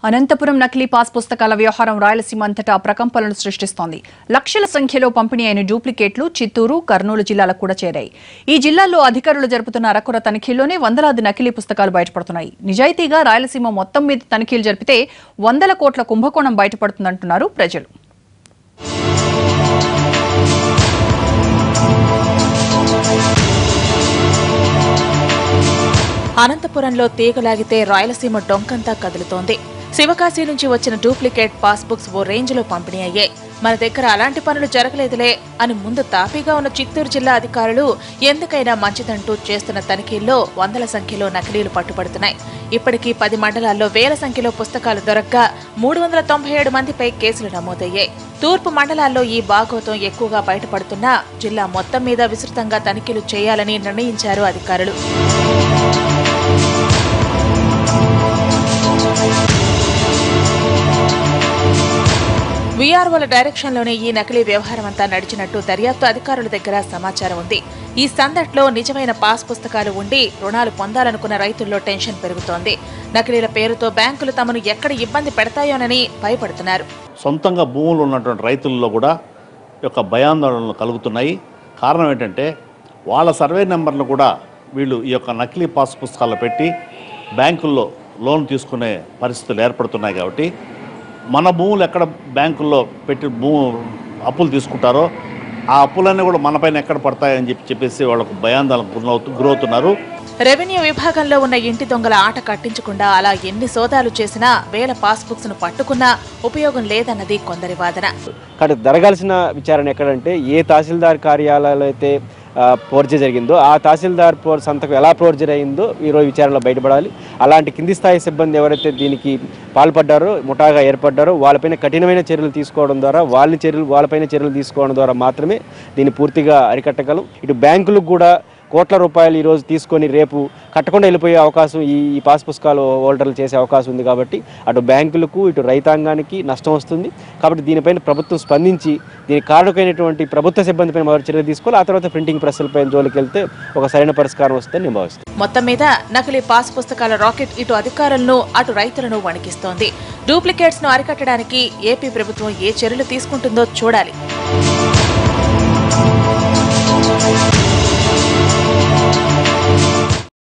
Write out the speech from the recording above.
అనంతపురం నకిలీ పాస్ పుస్తకాల వ్యవహారం రాయలసీమ అంతటా ప్రకంపనలు సృష్టిస్తోంది లక్షల సంఖ్యలో పంపిణీ అయిన డూప్లికేట్లు చిత్తూరు కర్నూలు జిల్లాలకు కూడా చేరాయి ఈ జిల్లాల్లో అధికారులు జరుపుతున్న అరకొర తనిఖీల్లోనే వందలాది నకిలీ పుస్తకాలు బయటపడుతున్నాయి నిజాయితీగా రాయలసీమ మొత్తం మీద తనిఖీలు జరిపితే వందల కోట్ల కుంభకోణం బయటపడుతుందంటున్నారు ప్రజలు అనంతపురంలో తీగలాగితే రాయలసీమ డొంకంతా కదులుతోంది శివకాశి నుంచి వచ్చిన డూప్లికేట్ పాస్బుక్స్ ఓ రేంజ్లో పంపిణీ అయ్యాయి మన దగ్గర అలాంటి పనులు జరగలేదులే అని ముందు తాపీగా ఉన్న చిత్తూరు జిల్లా అధికారులు ఎందుకైనా మంచిదంటూ చేస్తున్న తనిఖీల్లో వందల సంఖ్యలో నకిలీలు పట్టుబడుతున్నాయి ఇప్పటికీ పది మండలాల్లో వేల సంఖ్యలో పుస్తకాలు దొరక్క మూడు వందల తొంభై ఏడు మందిపై కేసులు నమోదయ్యాయి తూర్పు మండలాల్లో ఈ బాగోతం ఎక్కువగా బయటపడుతున్నా జిల్లా మొత్తం మీద విస్తృతంగా తనిఖీలు చేయాలని నిర్ణయించారు అధికారులు వీఆర్ఓల డైరెక్షన్లోనే ఈ నకిలీ వ్యవహారం అంతా నడిచినట్టు దర్యాప్తు అధికారుల దగ్గర సమాచారం ఉంది ఈ సందట్లో నిజమైన పాస్ పుస్తకాలు ఉండి రుణాలు పొందాలనుకున్న రైతుల్లో టెన్షన్ పెరుగుతోంది నకిలీల పేరుతో బ్యాంకులు తమను ఎక్కడ ఇబ్బంది పెడతాయోనని భయపడుతున్నారు సొంతంగా భూములు ఉన్నటువంటి రైతుల్లో కూడా ఈ యొక్క భయాందోళనలు కలుగుతున్నాయి కారణం ఏంటంటే వాళ్ళ సర్వే నెంబర్లు కూడా వీళ్ళు ఈ యొక్క నకిలీ పాస్ పుస్తకాలు పెట్టి బ్యాంకుల్లో లోన్ తీసుకునే పరిస్థితులు ఏర్పడుతున్నాయి కాబట్టి మన భూములు ఎక్కడ బ్యాంకుల్లో పెట్టి భూ అప్పులు తీసుకుంటారో ఆ అప్పులన్నీ కూడా మనపైన ఎక్కడ పడతాయని చెప్పి చెప్పేసి వాళ్ళకు భయాందోళన గురవుతు గురవుతున్నారు రెవెన్యూ విభాగంలో ఉన్న ఇంటి దొంగల ఆట కట్టించకుండా అలా ఎన్ని సోదాలు చేసినా వేల పాస్బుక్స్ ను పట్టుకున్నా ఉపయోగం లేదన్నది కొందరి వాదన కాబట్టి జరగాల్సిన విచారణ ఎక్కడంటే ఏ తహసీల్దార్ కార్యాలయాలు అయితే ఫోర్జరీ జరిగిందో ఆ తహసీల్దార్ ఫోర్ సంతకం ఎలా ఫోర్జరీ అయిందో ఈరోజు విచారణలో బయటపడాలి అలాంటి కింది స్థాయి సిబ్బంది ఎవరైతే దీనికి పాల్పడ్డారో ముఠాగా ఏర్పడ్డారో వాళ్ళపైన కఠినమైన చర్యలు తీసుకోవడం ద్వారా వాళ్ళని చర్యలు వాళ్ళపైన చర్యలు తీసుకోవడం ద్వారా మాత్రమే దీన్ని పూర్తిగా అరికట్టగలం ఇటు బ్యాంకులకు కూడా కోట్ల రూపాయలు ఈరోజు తీసుకొని రేపు కట్టకుండా వెళ్ళిపోయే అవకాశం ఈ ఈ పాస్ పుస్తకాలు హోల్డర్లు చేసే అవకాశం ఉంది కాబట్టి అటు బ్యాంకులకు ఇటు రైతాంగానికి నష్టం వస్తుంది కాబట్టి దీనిపైన ప్రభుత్వం స్పందించి దీనికి కారణమైనటువంటి ప్రభుత్వ సిబ్బందిపైన మొదటి చర్య తీసుకోవాలి ఆ తర్వాత ప్రింటింగ్ ప్రెస్లపైన జోలికి వెళ్తే ఒక సరైన పరిష్కారం వస్తుందని నేను భావిస్తాను మొత్తం మీద నకిలీ పాస్ పుస్తకాల రాకెట్ ఇటు అధికారులను అటు రైతులను వణికిస్తోంది డూప్లికేట్స్ ను అరికట్టడానికి ఏపీ ప్రభుత్వం ఏ చర్యలు తీసుకుంటుందో చూడాలి